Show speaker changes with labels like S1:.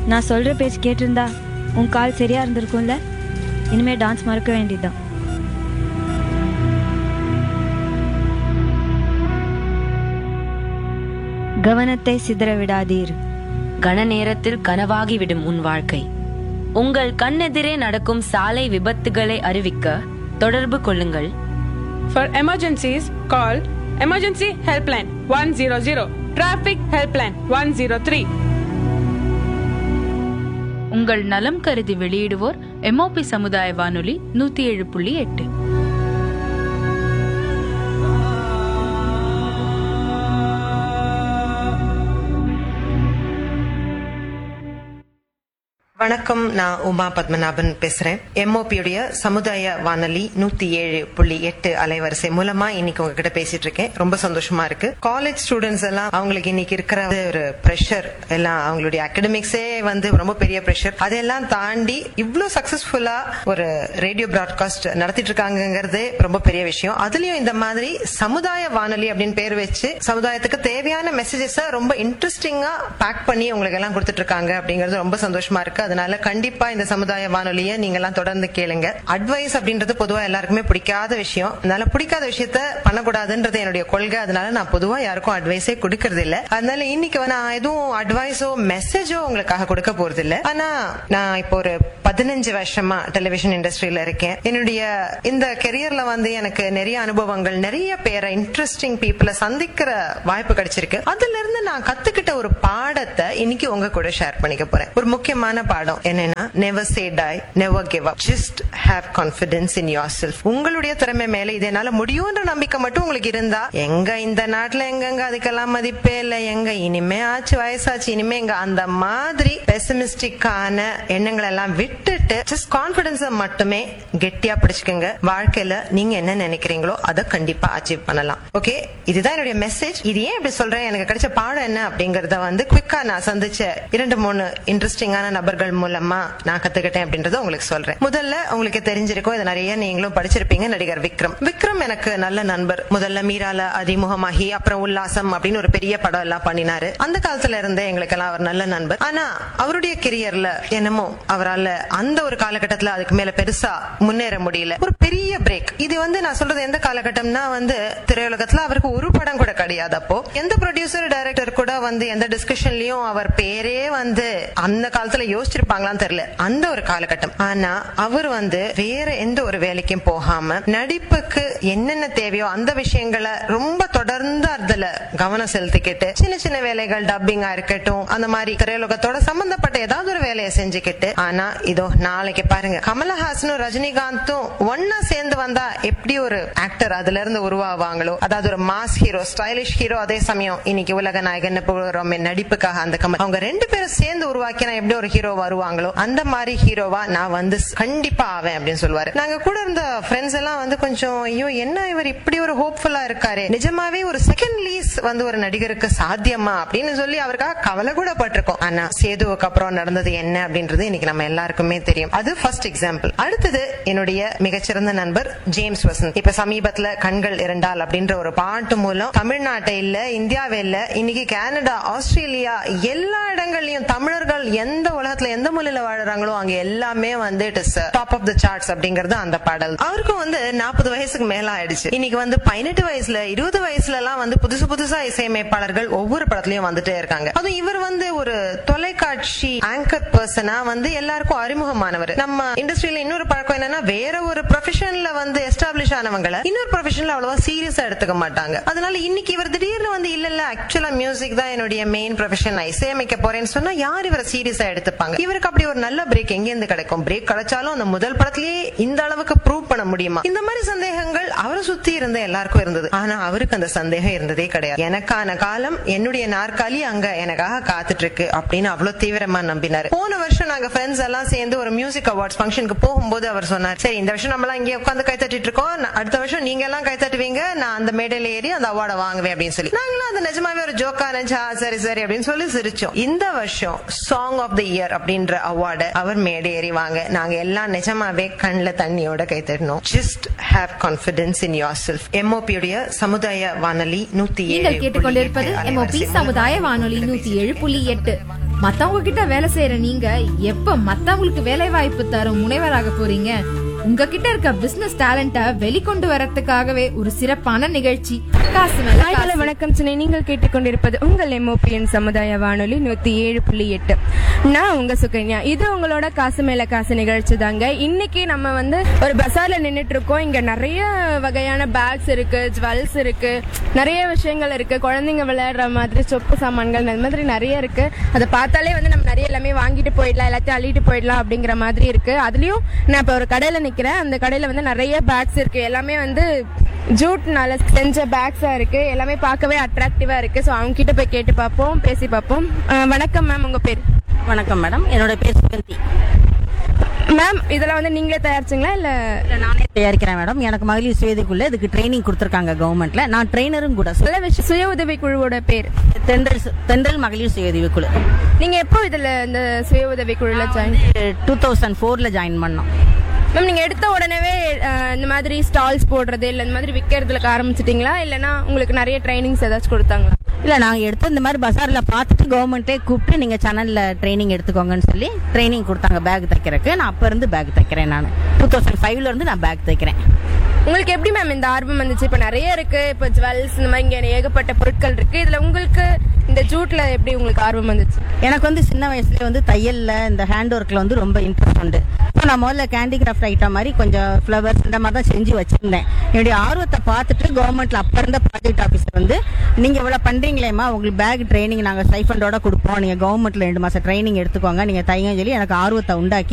S1: நான் சொல்கிற பேச்சு கேட்டிருந்தா உன் கால் சரியாக இருந்திருக்கும்ல இனிமே டான்ஸ் மறக்க வேண்டியதுதான் கவனத்தை சிதற விடாதீர்
S2: கன நேரத்தில் கனவாகிவிடும் உன் வாழ்க்கை உங்கள் கண்ணெதிரே நடக்கும் சாலை விபத்துகளை அறிவிக்க தொடர்பு கொள்ளுங்கள்
S3: For emergencies, call Emergency Helpline 100, Traffic Helpline 103.
S4: உங்கள் நலம் கருதி வெளியிடுவோர் எம்ஓபி சமுதாய வானொலி நூத்தி ஏழு புள்ளி எட்டு
S5: வணக்கம் நான் உமா பத்மநாபன் பேசுறேன் எம்ஓபியுடைய சமுதாய வானொலி நூத்தி ஏழு புள்ளி எட்டு அலைவரிசை மூலமா இன்னைக்கு உங்ககிட்ட பேசிட்டு இருக்கேன் ரொம்ப சந்தோஷமா இருக்கு காலேஜ் ஸ்டூடெண்ட்ஸ் எல்லாம் அவங்களுக்கு இன்னைக்கு இருக்கிற ஒரு ப்ரெஷர் எல்லாம் அவங்களுடைய அகடமிக்ஸே வந்து ரொம்ப பெரிய ப்ரெஷர் அதெல்லாம் தாண்டி இவ்வளவு சக்சஸ்ஃபுல்லா ஒரு ரேடியோ பிராட்காஸ்ட் நடத்திட்டு இருக்காங்கிறது ரொம்ப பெரிய விஷயம் அதுலயும் இந்த மாதிரி சமுதாய வானொலி அப்படின்னு பேர் வச்சு சமுதாயத்துக்கு தேவையான மெசேஜஸ் ரொம்ப இன்ட்ரெஸ்டிங்கா பேக் பண்ணி உங்களுக்கு எல்லாம் கொடுத்துட்டு இருக்காங்க அப்படிங்கிறது ரொம்ப சந்தோஷமா இருக்கு அதனால கண்டிப்பா இந்த சமுதாய வானொலியை நீங்க எல்லாம் தொடர்ந்து கேளுங்க அட்வைஸ் அப்படின்றது பொதுவா எல்லாருக்குமே பிடிக்காத விஷயம் அதனால பிடிக்காத விஷயத்த பண்ணக்கூடாதுன்றது என்னுடைய கொள்கை அதனால நான் பொதுவா யாருக்கும் அட்வைஸே கொடுக்கறது இல்ல அதனால இன்னைக்கு நான் எதுவும் அட்வைஸோ மெசேஜோ உங்களுக்காக கொடுக்க போறது இல்ல ஆனா நான் இப்போ ஒரு பதினஞ்சு வருஷமா டெலிவிஷன் இண்டஸ்ட்ரியில இருக்கேன் என்னுடைய இந்த கெரியர்ல வந்து எனக்கு நிறைய அனுபவங்கள் நிறைய பேரை இன்ட்ரெஸ்டிங் பீப்புளை சந்திக்கிற வாய்ப்பு கிடைச்சிருக்கு அதுல இருந்து நான் கத்துக்கிட்ட ஒரு பாடத்தை இன்னைக்கு உங்க கூட ஷேர் பண்ணிக்க போறேன் ஒரு முக்கியமான பாடம் என்னன்னா never say die never give up just have confidence in yourself உங்களுடைய திறமை மேல இது என்னால முடியும்ன்ற நம்பிக்கை மட்டும் உங்களுக்கு இருந்தா எங்க இந்த நாட்டுல எங்கெங்க அதுக்கெல்லாம் மதிப்பே இல்ல எங்க இனிமே ஆச்சு வயசாச்சு இனிமே எங்க அந்த மாதிரி பெசிமிஸ்டிக்கான எண்ணங்களை எல்லாம் விட்டுட்டு ஜஸ்ட் கான்பிடன்ஸ மட்டுமே கெட்டியா பிடிச்சுக்கோங்க வாழ்க்கையில நீங்க என்ன நினைக்கிறீங்களோ அதை கண்டிப்பா அச்சீவ் பண்ணலாம் ஓகே இதுதான் என்னுடைய மெசேஜ் இது ஏன் இப்படி சொல்றேன் எனக்கு கிடைச்ச பாடம் என்ன அப்படிங்கறத வந்து குவிக்கா நான் சந்திச்ச இரண்டு மூணு இன்ட்ரெஸ்டிங்கான நபர்கள் மூலமா நான் கத்துக்கிட்டேன் அப்படின்றத உங்களுக்கு சொல்றேன் முதல்ல உங்களுக்கு தெரிஞ்சிருக்கும் இது நிறைய நீங்களும் படிச்சிருப்பீங்க நடிகர் விக்ரம் விக்ரம் எனக்கு நல்ல நண்பர் முதல்ல மீரால அறிமுகமாகி அப்புறம் உல்லாசம் அப்படின்னு ஒரு பெரிய படம் எல்லாம் பண்ணினாரு அந்த காலத்துல இருந்தே எங்களுக்கெல்லாம் அவர் நல்ல நண்பர் ஆனா அவருடைய கெரியர்ல என்னமோ அவரால் அந்த ஒரு காலகட்டத்துல அதுக்கு மேல பெருசா முன்னேற முடியல ஒரு பெரிய பிரேக் இது வந்து நான் சொல்றது எந்த காலகட்டம்னா வந்து திரையுலகத்துல அவருக்கு ஒரு படம் கூட கிடையாது அப்போ எந்த ப்ரொடியூசர் டைரக்டர் கூட வந்து எந்த டிஸ்கஷன்லயும் அவர் பேரே வந்து அந்த காலத்துல யோசிச்சிருப்பாங்களான்னு தெரியல அந்த ஒரு காலகட்டம் ஆனா அவர் வந்து வேற எந்த ஒரு வேலைக்கும் போகாம நடிப்புக்கு என்னென்ன தேவையோ அந்த விஷயங்களை ரொம்ப தொடர்ந்து அதுல கவனம் செலுத்திக்கிட்டு சின்ன சின்ன வேலைகள் டப்பிங்கா இருக்கட்டும் அந்த மாதிரி திரையுலகத்தோட சம்பந்தப்பட்ட ஏதாவது ஒரு வேலையை செஞ்சுக்கிட்டு ஆனா இதோ நாளைக்கு பாருங்க கமலஹாசனும் ரஜினிகாந்தும் ஒன்னா சேர்ந்து வந்தா எப்படி ஒரு ஆக்டர் அதுல இருந்து உருவாவாங்களோ அதாவது ஒரு மாஸ் ஹீரோ ஸ்டைலிஷ் ஹீரோ அதே சமயம் இன்னைக்கு உலக நாயகன் புகழறோம் நடிப்புக்காக அந்த கமல் அவங்க ரெண்டு பேரும் சேர்ந்து உருவாக்கினா எப்படி ஒரு ஹீரோ வருவாங்களோ அந்த மாதிரி ஹீரோவா நான் வந்து கண்டிப்பா ஆவேன் அப்படின்னு சொல்லுவாரு நாங்க கூட இருந்த ஃப்ரெண்ட்ஸ் எல்லாம் வந்து கொஞ்சம் ஐயோ என்ன இவர் இப்படி ஒரு ஹோப்ஃபுல்லா இருக்காரு நிஜமாவே ஒரு செகண்ட் லீஸ் வந்து ஒரு நடிகருக்கு சாத்தியமா அப்படின்னு சொல்லி அவருக்காக கவலை கூட பட்டிருக்கோம் ஆனா சேதுவுக்கு அப்புறம் நடந்தது என்ன அப்படின்றது இன்னைக்கு நம்ம எல்லாருக்குமே தெரியும் அது ஃபர்ஸ்ட் எக்ஸாம்பிள் அடுத்தது என்னுடைய மிகச்சிறந்த நண்பர் ஜேம்ஸ் வசந்த் இப்ப சமீபத்துல கண்கள் இரண்டால் அப்படின்ற ஒரு பாட்டு மூலம் தமிழ்நாட்டை இல்ல இந்தியாவே இல்ல இன்னைக்கு கனடா ஆஸ்திரேலியா எல்லா இடங்கள்லயும் தமிழர்கள் எந்த உலகத்துல எந்த மூலையில வாழுறாங்களோ அங்க எல்லாமே வந்து it is top of the charts அப்படிங்கறது அந்த பாடல் அவருக்கும் வந்து நாற்பது வயசுக்கு மேல ஆயிடுச்சு இன்னைக்கு வந்து பதினெட்டு வயசுல இருபது வயசுல எல்லாம் வந்து புதுசு புதுசா இசையமைப்பாளர்கள் ஒவ்வொரு படத்துலயும் வந்துட்டே இருக்காங்க அதுவும் இவர் வந்து ஒரு தொலைக்காட்சி ஆங்கர் பர்சனா வந்து எல்லாருக்கும் அறிமுகமானவர் நம்ம இண்டஸ்ட்ரியில இன்னொரு பழக்கம் என்னன்னா வேற ஒரு ப்ரொஃபஷன்ல வந்து எஸ்டாப்ளிஷ் ஆனவங்களை இன்னொரு ப்ரொஃபஷன்ல அவ்வளவா சீரியஸா எடுத்துக்க மாட்டாங்க அதனால இன்னைக்கு இவர் திடீர்னு வந்து இல்ல இல்ல ஆக்சுவலா மியூசிக் தான் என்னுடைய மெயின் ப்ரொஃபஷன் நான் இசையமைக்க போறேன்னு சொன்னா யார் இவரை சீரியஸா எடுத்துப்பாங்க இவருக்கு அப்படி ஒரு நல்ல பிரேக் எங்க இருந்து கிடைக்கும் பிரேக் கிடைச்சாலும் அந்த முதல் படத்திலேயே இந்த அளவுக்கு ப்ரூவ் பண்ண முடியுமா இந்த மாதிரி சந்தேகங்கள் அவரை சுத்தி இருந்த எல்லாருக்கும் இருந்தது ஆனா அவருக்கு அந்த சந்தேகம் இருந்ததே கிடையாது எனக்கான காலம் என்னுடைய நாற்காலி அங்க எனக்காக காத்துட்டு இருக்கு அப்படின்னு அவ்வளவு தீவிரமா நம்பினாரு போன வருஷம் நாங்க ஃப்ரெண்ட்ஸ் எல்லாம் சேர்ந்து ஒரு மியூசிக் அவார்ட்ஸ் ஃபங்க்ஷனுக்கு போகும்போது அவர் சொன்னார் சரி இந்த வருஷம் நம்மளாம் இங்கே உட்காந்து கை தட்டிட்டு இருக்கோம் ந- அடுத்த வருஷம் நீங்க எல்லாம் கை தட்டுவீங்க நான் அந்த மேடையில ஏறி அந்த அவார்டை வாங்குவேன் அப்படின்னு சொல்லி நாங்களும் அது நிஜமாவே ஒரு ஜோக்கா நினைச்சா சரி சரி அப்படின்னு சொல்லி சிரிச்சோம் இந்த வருஷம் சாங் ஆஃப் த இயர் அப்படின்ற அவார்டை அவர் மேடை ஏறி வாங்க நாங்க எல்லாம் நிஜமாவே கண்ணுல தண்ணியோட கை தட்டணும் just have confidence in yourself எம்ஓபியுடைய சமுதாய வானொலி நூத்தி ஏழு
S6: நீங்கள் கேட்டுக்கொண்டிருப்பது
S5: புள்ளி எட்டு
S6: எம்ஓபி
S5: அலைவரிசை
S6: சமுதாய வானொலி நூத்தி ஏழு புள்ளி எட்டு மத்தவங்க கிட்ட வேலை செய்யற நீங்க எப்ப மத்தவங்களுக்கு வேலை வாய்ப்பு தரும் முனைவராக போறீங்க உங்ககிட்ட இருக்க பிசினஸ் டேலண்ட வெளிக்கொண்டு வரதுக்காகவே ஒரு சிறப்பான நிகழ்ச்சி காசு மேல
S7: ஹாய் ஹலோ
S6: காசு.
S7: வணக்கம் சென்னை நீங்கள் கேட்டுக்கொண்டிருப்பது உங்கள் எம்ஓபிஎன் சமுதாய வானொலி நூத்தி ஏழு புள்ளி எட்டு நான் உங்க சுகன்யா இது உங்களோட காசு மேல காசு நிகழ்ச்சி தாங்க இன்னைக்கு நம்ம வந்து ஒரு பசார்ல நின்னுட்டு இருக்கோம் இங்க நிறைய வகையான பேக்ஸ் இருக்கு ஜுவல்ஸ் இருக்கு நிறைய விஷயங்கள் இருக்கு குழந்தைங்க விளையாடுற மாதிரி சொப்பு சாமான்கள் அந்த மாதிரி நிறைய இருக்கு அதை பார்த்தாலே வந்து நம்ம நிறைய எல்லாமே வாங்கிட்டு போயிடலாம் எல்லாத்தையும் அள்ளிட்டு போயிடலாம் அப்படிங்கிற மாதிரி இருக்கு அதுலயும் நான் இப்போ ஒரு கடையில நிக்கிறேன் அந்த கடையில வந்து நிறைய பேக்ஸ் இருக்கு எல்லாமே வந்து ஜூட்னால செஞ்ச பேக்ஸா இருக்கு எல்லாமே பார்க்கவே அட்ராக்டிவா இருக்கு ஸோ அவங்க கிட்ட போய் கேட்டு பார்ப்போம் பேசி பார்ப்போம் அஹ், வணக்கம் மேம் உங்க பேர்
S8: வணக்கம் மேடம் என்னோட பேர் சுகந்தி
S7: மேம் இதெல்லாம் வந்து நீங்களே தயாரிச்சிங்களா இல்ல
S8: இல்ல, நானே தயாரிக்கிறேன் மேடம் எனக்கு மகளிர் சுயதிக்குள்ள இதுக்கு ட்ரைனிங் கொடுத்துருக்காங்க கவர்மெண்ட்ல நான் ட்ரைனரும் கூட
S7: நல்ல விஷயம் சுய உதவி குழுவோட பேர்
S8: தென்றல் சு- தென்றல் மகளிர் சுயஉதவி குழு
S7: நீங்க எப்போ இதுல இந்த சுய உதவி குழுல ஜாயின்
S8: டூ தௌசண்ட் ஃபோர்ல ஜாயின் பண்ணோம்
S7: மேம் நீங்க எடுத்த உடனே அஹ், இந்த மாதிரி ஸ்டால்ஸ் போடுறது இல்ல இந்த மாதிரி விற்கிறதுல ஆரம்பிச்சிட்டீங்களா இல்லனா உங்களுக்கு நிறைய ட்ரைனிங்ஸ் ஏதாச்சும் கொடுத்தாங்களா
S8: இல்ல நாங்க எடுத்து இந்த மாதிரி பசார்ல பார்த்துட்டு கவர்மெண்ட்டே கூப்பிட்டு நீங்க சேனல்ல ட்ரைனிங் எடுத்துக்கோங்கன்னு சொல்லி ட்ரைனிங் கொடுத்தாங்க பேக் தைக்கிறதுக்கு நான் அப்ப இருந்து பேக் தைக்கிறேன் நான் டூ தௌசண்ட் ஃபைவ்ல இருந்து நான் பேக் தைக்கிறேன்
S7: உங்களுக்கு எப்படி மேம் இந்த ஆர்வம் வந்துச்சு இப்ப நிறைய இருக்கு இப்ப ஜுவல்ஸ் இந்த மாதிரி இங்க ஏகப்பட்ட பொருட்கள் இருக்கு இதுல உங்களுக்கு இந்த ஜூட்ல எப்படி உங்களுக்கு ஆர்வம் வந்துச்சு
S8: எனக்கு வந்து சின்ன வயசுல வந்து தையல்ல இந்த ஹேண்ட் ஒர்க்ல வந்து ரொம்ப இன்ட்ரெஸ்ட் உண்டு ஸோ நான் முதல்ல கேண்டிகிராஃப்ட் ஐட்டம் மாதிரி கொஞ்சம் ஃப்ளவர்ஸ் இந்த மாதிரி தான் செஞ்சு வச்சிருந்தேன் என்னுடைய ஆர்வத்தை பார்த்துட்டு கவர்மெண்ட்ல அப்ப இருந்த ப்ராஜெக்ட் ஆஃபீஸர் வந்து நீங்க இவ்வளவு பண்றீங்களேம்மா உங்களுக்கு பேக் ட்ரைனிங் நாங்க ஸ்டைஃபண்டோட கொடுப்போம் நீங்க கவர்மெண்ட்ல ரெண்டு மாசம் ட்ரைனிங் எடுத்துக்கோங்க நீங்க தைங்கன்னு சொல்லி எனக்கு ஆர்வத்தை உண்டாக்கி